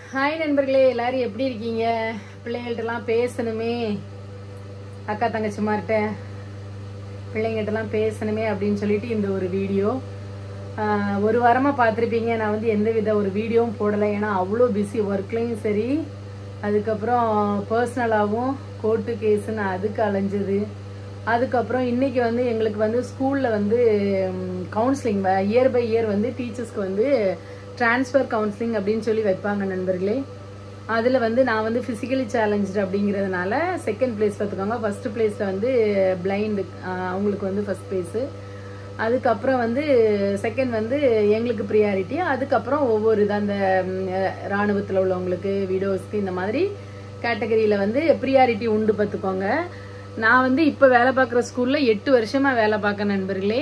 hi நண்பர்களே எல்லாரும் எப்படி இருக்கீங்க பிள்ளைங்கள்ட்டலாம் பேசணுமே அக்கா தங்கச்சிமார்கிட்ட பிள்ளைங்கள்ட்டலாம் பேசணுமே அப்படின்னு சொல்லிட்டு இந்த ஒரு வீடியோ ஆஹ், ஒரு வாரமாக பார்த்துருப்பீங்க நான் வந்து எந்த வித ஒரு வீடியோவும் போடலை ஏன்னா அவ்வளோ பிஸி ஒர்க்லேயும் சரி அதுக்கப்புறம் பர்சனலாகவும் கோர்ட்டு கேஸுன்னு அதுக்கு அலைஞ்சது அதுக்கப்புறம் இன்னைக்கு வந்து எங்களுக்கு வந்து ஸ்கூலில் வந்து கவுன்சிலிங் இயர் பை இயர் வந்து டீச்சர்ஸ்க்கு வந்து ட்ரான்ஸ்ஃபர் கவுன்சிலிங் அப்படின்னு சொல்லி வைப்பாங்க நண்பர்களே அதில் வந்து நான் வந்து ஃபிசிக்கலி சேலஞ்சு அப்படிங்கிறதுனால செகண்ட் பிளேஸ் பார்த்துக்கோங்க ஃபர்ஸ்ட் பிளேஸில் வந்து பிளைண்டு அவங்களுக்கு வந்து ஃபர்ஸ்ட் பிளேஸு அதுக்கப்புறம் வந்து செகண்ட் வந்து எங்களுக்கு ப்ரியாரிட்டி அதுக்கப்புறம் ஒவ்வொரு இது அந்த இராணுவத்தில் உள்ளவங்களுக்கு விடோஸ்க்கு இந்த மாதிரி கேட்டகரியில் வந்து ப்ரியாரிட்டி உண்டு பார்த்துக்கோங்க நான் வந்து இப்போ வேலை பார்க்குற ஸ்கூலில் எட்டு வருஷமாக வேலை பார்க்க நண்பர்களே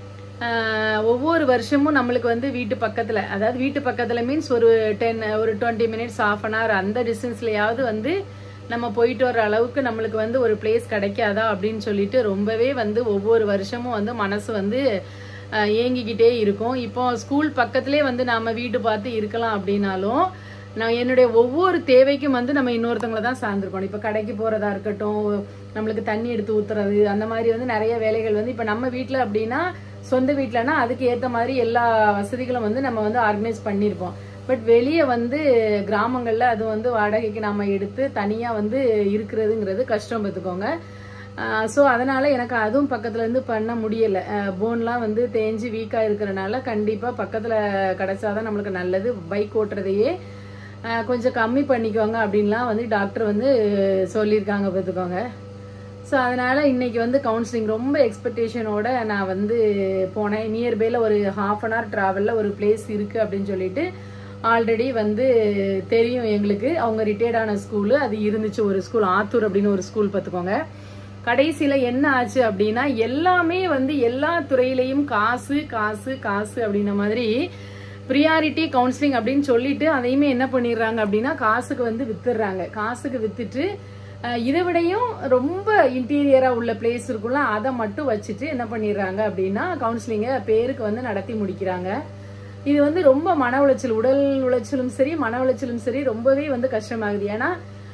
ஆஹ் ஒவ்வொரு வருஷமும் நம்மளுக்கு வந்து வீட்டு பக்கத்தில் அதாவது வீட்டு பக்கத்தில் மீன்ஸ் ஒரு டென் ஒரு twenty minutes of an hour அந்த டிஸ்டன்ஸ்லையாவது வந்து நம்ம போயிட்டு வர அளவுக்கு நம்மளுக்கு வந்து ஒரு பிளேஸ் கிடைக்காதா அப்படின்னு சொல்லிட்டு ரொம்பவே வந்து ஒவ்வொரு வருஷமும் வந்து மனசு வந்து ஆஹ் ஏங்கிக்கிட்டே இருக்கும் இப்போ ஸ்கூல் பக்கத்திலே வந்து நாம வீடு பார்த்து இருக்கலாம் அப்படின்னாலும் நான் என்னுடைய ஒவ்வொரு தேவைக்கும் வந்து நம்ம இன்னொருத்தவங்கள தான் சார்ந்திருக்கணும் இப்போ கடைக்கு போறதா இருக்கட்டும் நம்மளுக்கு தண்ணி எடுத்து ஊத்துறது அந்த மாதிரி வந்து நிறைய வேலைகள் வந்து இப்போ நம்ம வீட்டில் அப்படின்னா சொந்த வீட்டிலனா அதுக்கு ஏற்ற மாதிரி எல்லா வசதிகளும் வந்து நம்ம வந்து ஆர்கனைஸ் பண்ணியிருப்போம் பட் வெளியே வந்து கிராமங்களில் அது வந்து வாடகைக்கு நம்ம எடுத்து தனியாக வந்து இருக்கிறதுங்கிறது கஷ்டம் பார்த்துக்கோங்க ஸோ அதனால எனக்கு அதுவும் பக்கத்துல இருந்து பண்ண முடியல போன்லாம் வந்து தேஞ்சு வீக்காக இருக்கிறனால கண்டிப்பாக பக்கத்தில் கிடைச்சாதான் நம்மளுக்கு நல்லது பைக் ஓட்டுறதையே அஹ், கொஞ்சம் கம்மி பண்ணிக்கோங்க அப்படின்லாம் வந்து டாக்டர் வந்து சொல்லியிருக்காங்க பார்த்துக்கோங்க ஸோ அதனால இன்னைக்கு வந்து கவுன்சிலிங் ரொம்ப எக்ஸ்பெக்டேஷனோட நான் வந்து போனேன் நியர்பைல ஒரு ஹாஃப் அன் ஹவர் ட்ராவலில் ஒரு பிளேஸ் இருக்கு அப்படின்னு சொல்லிட்டு ஆல்ரெடி வந்து தெரியும் எங்களுக்கு அவங்க ரிட்டையர்ட் ஆன ஸ்கூலு அது இருந்துச்சு ஒரு ஸ்கூல் ஆத்தூர் அப்படின்னு ஒரு ஸ்கூல் பார்த்துக்கோங்க கடைசியில் என்ன ஆச்சு அப்படின்னா எல்லாமே வந்து எல்லா துறையிலையும் காசு காசு காசு அப்படின்ன மாதிரி ப்ரியாரிட்டி கவுன்சிலிங் அப்படின்னு சொல்லிட்டு அதையுமே என்ன பண்ணிடுறாங்க அப்படின்னா காசுக்கு வந்து வித்துடுறாங்க காசுக்கு வித்துட்டு அஹ், இதை விடையும் ரொம்ப இன்டீரியரா உள்ள பிளேஸ் இருக்கும்ல அதை மட்டும் வச்சுட்டு என்ன பண்ணிடுறாங்க அப்படின்னா கவுன்சிலிங்கை பேருக்கு வந்து நடத்தி முடிக்கிறாங்க இது வந்து ரொம்ப மன உளைச்சல் உடல் உளைச்சலும் சரி மன உளைச்சலும் சரி ரொம்பவே வந்து கஷ்டமாகுது ஏன்னா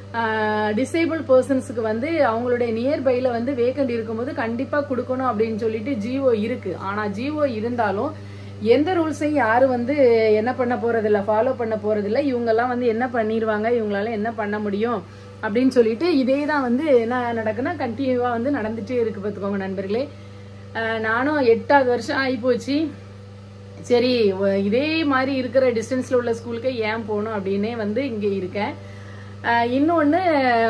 டிசேபிள் பர்சன்ஸுக்கு வந்து அவங்களுடைய நியர்பைல வந்து வேக்கண்ட் இருக்கும்போது கண்டிப்பா கொடுக்கணும் அப்படின்னு சொல்லிட்டு ஜிஓ இருக்கு ஆனா ஜிஓ இருந்தாலும் எந்த ரூல்ஸையும் யாரும் வந்து என்ன பண்ண போறதில்ல ஃபாலோ பண்ண போறதில்ல இவங்கெல்லாம் வந்து என்ன பண்ணிடுவாங்க இவங்களால என்ன பண்ண முடியும் அப்படின்னு சொல்லிட்டு இதே தான் வந்து என்ன நடக்குன்னா கண்டினியூவா வந்து நடந்துட்டே இருக்கு பார்த்துக்கோங்க நண்பர்களே அஹ் நானும் எட்டாவது வருஷம் ஆகிப்போச்சு சரி ஒ- இதே மாதிரி இருக்கிற டிஸ்டன்ஸ்ல உள்ள ஸ்கூலுக்கு ஏன் போகணும் அப்படின்னே வந்து இங்க இருக்கேன் ஆஹ் இன்னொன்னு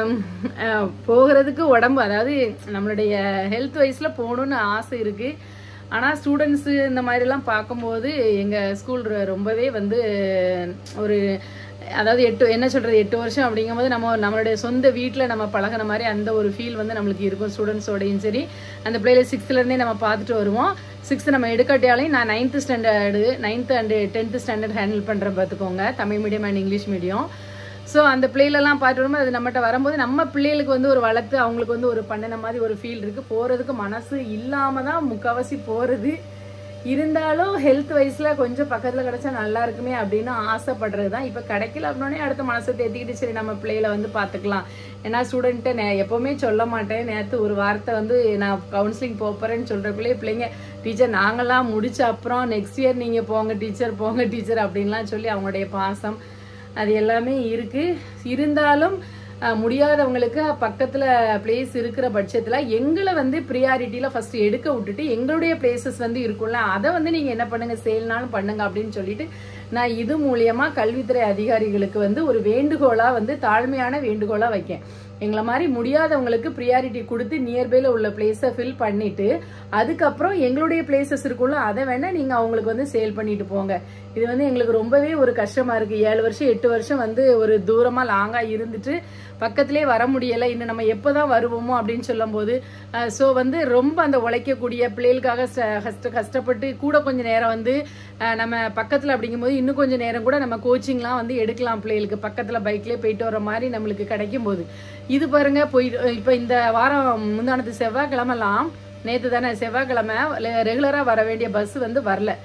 ஆஹ் போகிறதுக்கு உடம்பு அதாவது நம்மளுடைய ஹெல்த் வைஸ்ல போகணும்னு ஆசை இருக்கு ஆனா ஸ்டூடெண்ட்ஸ் இந்த மாதிரிலாம் பார்க்கும்போது எங்க ஸ்கூல் ரொம்பவே வந்து ஒரு அதாவது எட்டு என்ன சொல்றது எட்டு வருஷம் அப்படிங்கும்போது நம்ம நம்மளுடைய சொந்த வீட்டில் நம்ம பழகுன மாதிரி அந்த ஒரு ஃபீல் வந்து நம்மளுக்கு இருக்கும் ஸ்டூடெண்ட்ஸோடையும் சரி அந்த பிள்ளைல சிக்ஸ்த்லேருந்தே நம்ம பார்த்துட்டு வருவோம் சிக்ஸ்த் நம்ம எடுக்காட்டியாலையும் நான் ninth standard ninth and tenth standard handle பண்ணுறேன் பார்த்துக்கோங்க Tamil medium and English medium so அந்த பிள்ளைகளெல்லாம் பார்த்துட்டு வரும்போது அது நம்மகிட்ட வரும்போது நம்ம பிள்ளைகளுக்கு வந்து ஒரு வளர்த்து அவங்களுக்கு வந்து ஒரு பண்ணின மாதிரி ஒரு ஃபீல் இருக்குது போகிறதுக்கு மனசு இல்லாமல் தான் முக்கால்வாசி போகிறது இருந்தாலும் ஹெல்த் வைஸில் கொஞ்சம் பக்கத்தில் கிடைச்சா நல்லா இருக்குமே அப்படின்னு ஆசைப்படுறது தான் இப்போ கிடைக்கல அப்படின்னே அடுத்த மனசை தேத்திக்கிட்டு சரி நம்ம பிள்ளைகளை வந்து பார்த்துக்கலாம் ஏன்னா ஸ்டூடெண்ட்டை நே எப்போவுமே சொல்ல மாட்டேன் நேற்று ஒரு வார்த்தை வந்து நான் கவுன்சிலிங் போகிறேன்னு சொல்கிறக்குள்ளே பிள்ளைங்க டீச்சர் நாங்களாம் முடிச்ச அப்புறம் நெக்ஸ்ட் இயர் நீங்கள் போங்க டீச்சர் போங்க டீச்சர் அப்படின்லாம் சொல்லி அவங்களுடைய பாசம் அது எல்லாமே இருக்கு இருந்தாலும் அஹ், முடியாதவங்களுக்கு பக்கத்துல பிளேஸ் இருக்கிற பட்சத்துல எங்களை வந்து ப்ரியாரிட்டியில ஃபர்ஸ்ட் எடுக்க விட்டுட்டு எங்களுடைய பிளேசஸ் வந்து இருக்கும்ல அதை வந்து நீங்க என்ன பண்ணுங்க சேல்னாலும் பண்ணுங்க அப்படின்னு சொல்லிட்டு நான் இது மூலியமா கல்வித்துறை அதிகாரிகளுக்கு வந்து ஒரு வேண்டுகோளா வந்து தாழ்மையான வேண்டுகோளா வைக்கேன் எங்களை மாதிரி முடியாதவங்களுக்கு ப்ரியாரிட்டி கொடுத்து நியர்பைல உள்ள பிளேஸை ஃபில் பண்ணிட்டு அதுக்கப்புறம் எங்களுடைய பிளேசஸ் இருக்கும்ல அதை வேணா நீங்க அவங்களுக்கு வந்து சேல் பண்ணிட்டு போங்க இது வந்து எங்களுக்கு ரொம்பவே ஒரு கஷ்டமா இருக்கு ஏழு வருஷம் எட்டு வருஷம் வந்து ஒரு தூரமா லாங்கா இருந்துட்டு பக்கத்திலே வர முடியல இன்னும் நம்ம எப்போதான் வருவோமோ அப்படின்னு சொல்லும்போது ஸோ வந்து ரொம்ப அந்த உழைக்கக்கூடிய பிள்ளைகளுக்காக ச- கஷ்ட கஷ்டப்பட்டு கூட கொஞ்சம் நேரம் வந்து அஹ், நம்ம பக்கத்தில் அப்படிங்கும்போது இன்னும் கொஞ்சம் நேரம் கூட நம்ம கோச்சிங்லாம் வந்து எடுக்கலாம் பிள்ளைகளுக்கு பக்கத்தில் பைக்லேயே போயிட்டு வர மாதிரி நம்மளுக்கு கிடைக்கும் போது இது பாருங்க போய் இப்போ இந்த வாரம் முந்தானத்து செவ்வாய்க்கிழமெல்லாம் நேற்று தானே செவ்வாய்க்கிழமை ரெகுலராக வர வேண்டிய பஸ் வந்து வரல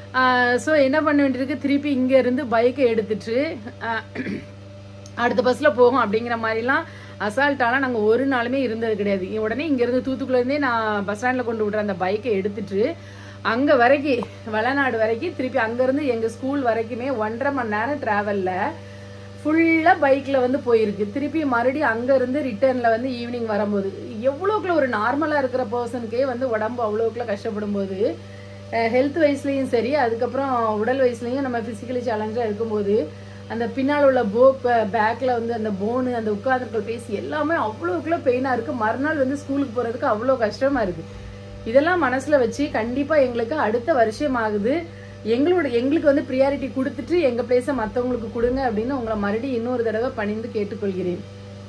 ஸோ என்ன பண்ண வேண்டியிருக்கு திருப்பி இங்கேருந்து பைக்கை எடுத்துட்டு ஆஹ், அடுத்த பஸ்ஸில் போகும் அப்படிங்கிற மாதிரிலாம் அசால்ட்டாலாம் நாங்கள் ஒரு நாளுமே இருந்தது கிடையாது இ- உடனே இங்கேருந்து தூத்துக்குள்ளேருந்தே நான் பஸ் ஸ்டாண்டில் கொண்டு விட்ற அந்த பைக்கை எடுத்துட்டு அங்கே வரைக்கும் வளநாடு வரைக்கும் திருப்பி அங்கேருந்து எங்கள் ஸ்கூல் வரைக்குமே ஒன்றரை மணி நேரம் ட்ராவலில் ஃபுல்லாக பைக்கில் வந்து போயிருக்கு திருப்பி மறுபடியும் அங்கேருந்து ரிட்டர்னில் வந்து ஈவினிங் வரும்போது எவ்வளோக்குள்ள ஒரு நார்மலாக இருக்கிற பர்சனுக்கே வந்து உடம்பு அவ்வளோக்குள்ள கஷ்டப்படும் போது ஹெல்த் வைஸ்லேயும் சரி அதுக்கப்புறம் உடல் வயசுலையும் நம்ம ஃபிசிக்கலி சேலஞ்சாக இருக்கும்போது அந்த பின்னால் உள்ள போ பேக்கில் வந்து அந்த போனு அந்த உட்கார்ந்துருக்கிற பேசி எல்லாமே அவ்வளோக்குள்ள பெயினாக இருக்குது மறுநாள் வந்து ஸ்கூலுக்கு போகிறதுக்கு அவ்வளோ கஷ்டமாக இருக்குது இதெல்லாம் மனசில் வச்சு கண்டிப்பாக எங்களுக்கு அடுத்த வருஷம் ஆகுது எங்களோட எங்களுக்கு வந்து ப்ரியாரிட்டி கொடுத்துட்டு எங்கள் பிளேஸை மற்றவங்களுக்கு கொடுங்க அப்படின்னு உங்களை மறுபடியும் இன்னொரு தடவை பணிந்து கேட்டுக்கொள்கிறேன்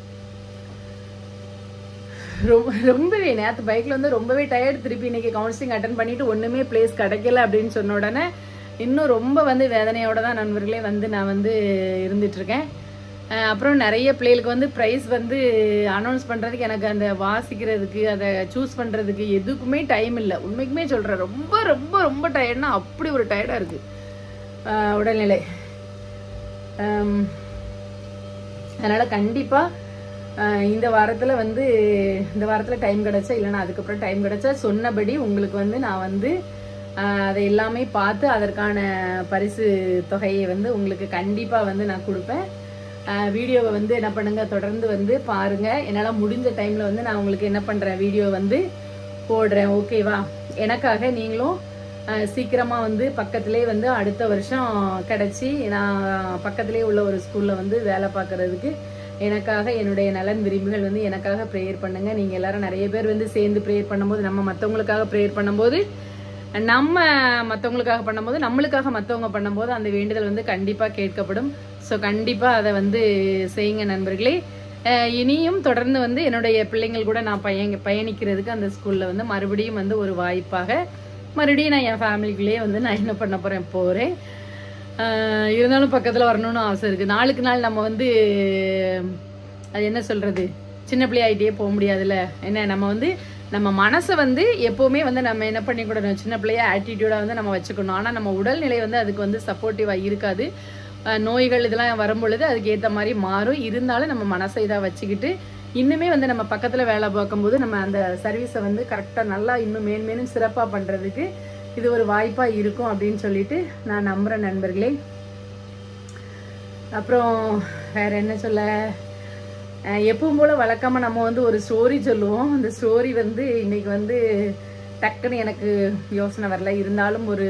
ரொம்ப ரொம்பவே நேற்று பைக்கில் வந்து ரொம்பவே டயர்டு திருப்பி இன்னைக்கு கவுன்சிலிங் அட்டன் பண்ணிட்டு ஒன்றுமே பிளேஸ் கிடைக்கல அப்படின்னு சொன்ன உடனே இன்னும் ரொம்ப வந்து வேதனையோட தான் நண்பர்களே வந்து நான் வந்து இருந்துட்டு இருக்கேன் அஹ் அப்புறம் நிறைய பிள்ளைகளுக்கு வந்து ப்ரைஸ் வந்து அனௌன்ஸ் பண்ணுறதுக்கு எனக்கு அந்த வாசிக்கிறதுக்கு அதை சூஸ் பண்ணுறதுக்கு எதுக்குமே டைம் இல்லை உண்மைக்குமே சொல்கிறேன் ரொம்ப ரொம்ப ரொம்ப டயர்ட்னா அப்படி ஒரு டயர்டாக இருக்குது உடல்நிலை அம், அதனால கண்டிப்பா அஹ், இந்த வாரத்துல வந்து இந்த வாரத்துல டைம் கிடைச்சா இல்லைன்னா அதுக்கப்புறம் டைம் கிடைச்சா சொன்னபடி உங்களுக்கு வந்து நான் வந்து அஹ், அதை எல்லாமே பார்த்து அதற்கான பரிசு தொகையை வந்து உங்களுக்கு கண்டிப்பா வந்து நான் கொடுப்பேன் அஹ், வீடியோவை வந்து என்ன பண்ணுங்க தொடர்ந்து வந்து பாருங்க என்னால் முடிஞ்ச டைம்ல வந்து நான் உங்களுக்கு என்ன பண்றேன் வீடியோ வந்து போடுறேன் ஓகேவா எனக்காக நீங்களும் அஹ், சீக்கிரமா வந்து பக்கத்திலே வந்து அடுத்த வருஷம் கிடைச்சி நான் பக்கத்திலே உள்ள ஒரு ஸ்கூல்ல வந்து வேலை பார்க்கறதுக்கு எனக்காக என்னுடைய நலன் விரும்பிகள் வந்து எனக்காக ப்ரேயர் பண்ணுங்க நீங்க எல்லாரும் நிறைய பேர் வந்து சேர்ந்து ப்ரேயர் பண்ணும்போது நம்ம மற்றவங்களுக்காக ப்ரேயர் பண்ணும்போது நம்ம மற்றவங்களுக்காக பண்ணும்போது நம்மளுக்காக மற்றவங்க பண்ணும்போது அந்த வேண்டுதல் வந்து கண்டிப்பாக கேட்கப்படும் ஸோ கண்டிப்பாக அதை வந்து செய்யுங்க நண்பர்களே அஹ் இனியும் தொடர்ந்து வந்து என்னுடைய பிள்ளைங்கள் கூட நான் பயன் பயணிக்கிறதுக்கு அந்த ஸ்கூலில் வந்து மறுபடியும் வந்து ஒரு வாய்ப்பாக மறுபடியும் நான் என் ஃபேமிலிக்குள்ளேயே வந்து நான் என்ன பண்ண போகிறேன் போகிறேன் இருந்தாலும் பக்கத்தில் வரணும்னு ஆசை இருக்குது நாளுக்கு நாள் நம்ம வந்து அது என்ன சொல்கிறது சின்ன பிள்ளையாயிட்டே போக முடியாதுல்ல என்ன நம்ம வந்து நம்ம மனசை வந்து எப்போவுமே வந்து நம்ம என்ன பண்ணிக்கூடணும் சின்ன பிள்ளைய ஆட்டிடியூடாக வந்து நம்ம வச்சுக்கணும் ஆனால் நம்ம உடல்நிலை வந்து அதுக்கு வந்து சப்போர்ட்டிவாக இருக்காது அஹ் நோய்கள் இதெல்லாம் வரும்பொழுது அதுக்கு ஏற்ற மாதிரி மாறும் இருந்தாலும் நம்ம மனசை இதாக வச்சுக்கிட்டு இன்னுமே வந்து நம்ம பக்கத்தில் வேலை பார்க்கும்போது நம்ம அந்த சர்வீஸை வந்து கரெக்டாக நல்லா இன்னும் மேன்மேலும் சிறப்பாக பண்ணுறதுக்கு இது ஒரு வாய்ப்பாக இருக்கும் அப்படின்னு சொல்லிட்டு நான் நம்புகிறேன் நண்பர்களே அப்புறம் வேற என்ன சொல்ல அஹ் எப்பவும் போல வழக்கமாக நம்ம வந்து ஒரு ஸ்டோரி சொல்லுவோம் அந்த ஸ்டோரி வந்து இன்னைக்கு வந்து டக்குன்னு எனக்கு யோசனை வரல இருந்தாலும் ஒரு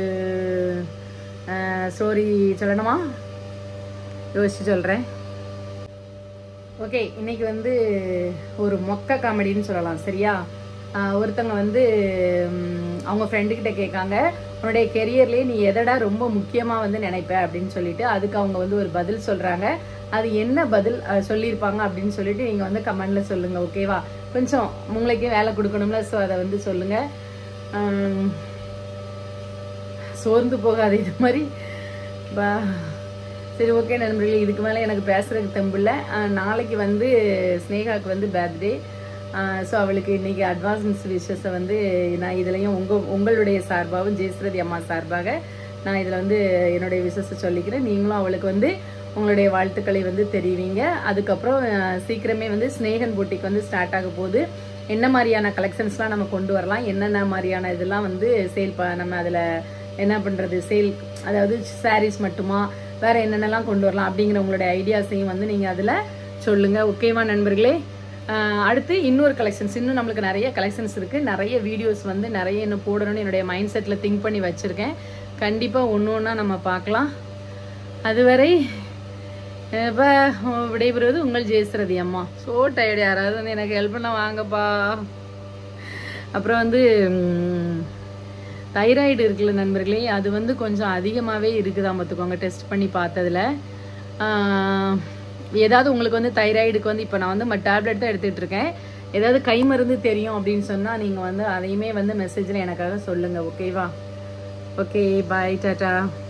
ஸ்டோரி சொல்லணுமா யோசிச்சு சொல்கிறேன் ஓகே இன்னைக்கு வந்து ஒரு மொக்க காமெடின்னு சொல்லலாம் சரியா ஆஹ் ஒருத்தவங்க வந்து ம், அவங்க ஃப்ரெண்டு கிட்ட கேட்காங்க உன்னுடைய கெரியர்லயே நீ எதடா ரொம்ப முக்கியமா வந்து நினைப்ப அப்படின்னு சொல்லிட்டு அதுக்கு அவங்க வந்து ஒரு பதில் சொல்றாங்க அது என்ன பதில் அஹ், சொல்லியிருப்பாங்க அப்படின்னு சொல்லிட்டு நீங்க வந்து கமெண்ட்ல சொல்லுங்க ஓகேவா கொஞ்சம் உங்களுக்கே வேலை கொடுக்கணும்ல ஸோ அதை வந்து சொல்லுங்க ஆம், சோர்ந்து போகாது இது மாதிரி பா சரி ஓகே நண்பர்களே இதுக்கு மேலே எனக்கு பேசுறதுக்கு தெம்பில்ல அஹ் நாளைக்கு வந்து ஸ்னேகாவுக்கு வந்து பர்த்டே ஸோ அவளுக்கு இன்னைக்கு அட்வான்ஸ் விஷஸை வந்து நான் இதுலையும் உங்க உங்களுடைய சார்பாகவும் ஜெயஸ்ரதி அம்மா சார்பாக நான் இதில் வந்து என்னுடைய விஷஸை சொல்லிக்கிறேன் நீங்களும் அவளுக்கு வந்து உங்களுடைய வாழ்த்துக்களை வந்து தெரிவிங்க அதுக்கப்புறம் அஹ், சீக்கிரமே வந்து ஸ்னேகன் போட்டிக்கு வந்து ஸ்டார்ட் ஆக போகுது என்ன மாதிரியான கலெக்ஷன்ஸ்லாம் நம்ம கொண்டு வரலாம் என்னென்ன மாதிரியான இதெல்லாம் வந்து சேல் ப நம்ம அதில் என்ன பண்ணுறது சேல் அதாவது சாரீஸ் மட்டுமா வேற என்னென்னலாம் கொண்டு வரலாம் அப்படிங்கிற உங்களுடைய ஐடியாஸையும் வந்து நீங்கள் அதில் சொல்லுங்க ஓகேவா நண்பர்களே ஆஹ் அடுத்து இன்னொரு கலெக்ஷன்ஸ் இன்னும் நம்மளுக்கு நிறைய கலெக்ஷன்ஸ் இருக்குது நிறைய வீடியோஸ் வந்து நிறைய இன்னும் போடணும்னு என்னுடைய மைண்ட் செட்டில் திங்க் பண்ணி வச்சுருக்கேன் கண்டிப்பாக ஒன்று ஒன்றா நம்ம பார்க்கலாம் அதுவரை இப்போ விடைபெறுவது உங்கள் ஜெயஸ்ரதி அம்மா ஸோ டயர்டு யாராவது வந்து எனக்கு ஹெல்ப் பண்ண வாங்கப்பா அப்புறம் வந்து தைராய்டு இருக்குல்ல நண்பர்களே அது வந்து கொஞ்சம் அதிகமாகவே இருக்குதா பார்த்துக்கோங்க டெஸ்ட் பண்ணி பார்த்ததுல ஆஹ், ஏதாவது உங்களுக்கு வந்து தைராய்டுக்கு வந்து இப்போ நான் வந்து டேப்லெட் தான் எடுத்துகிட்டு இருக்கேன் ஏதாவது கை மருந்து தெரியும் அப்படின்னு சொன்னால் நீங்கள் வந்து அதையுமே வந்து மெசேஜில் எனக்காக சொல்லுங்கள் ஓகேவா ஓகே பாய் டாட்டா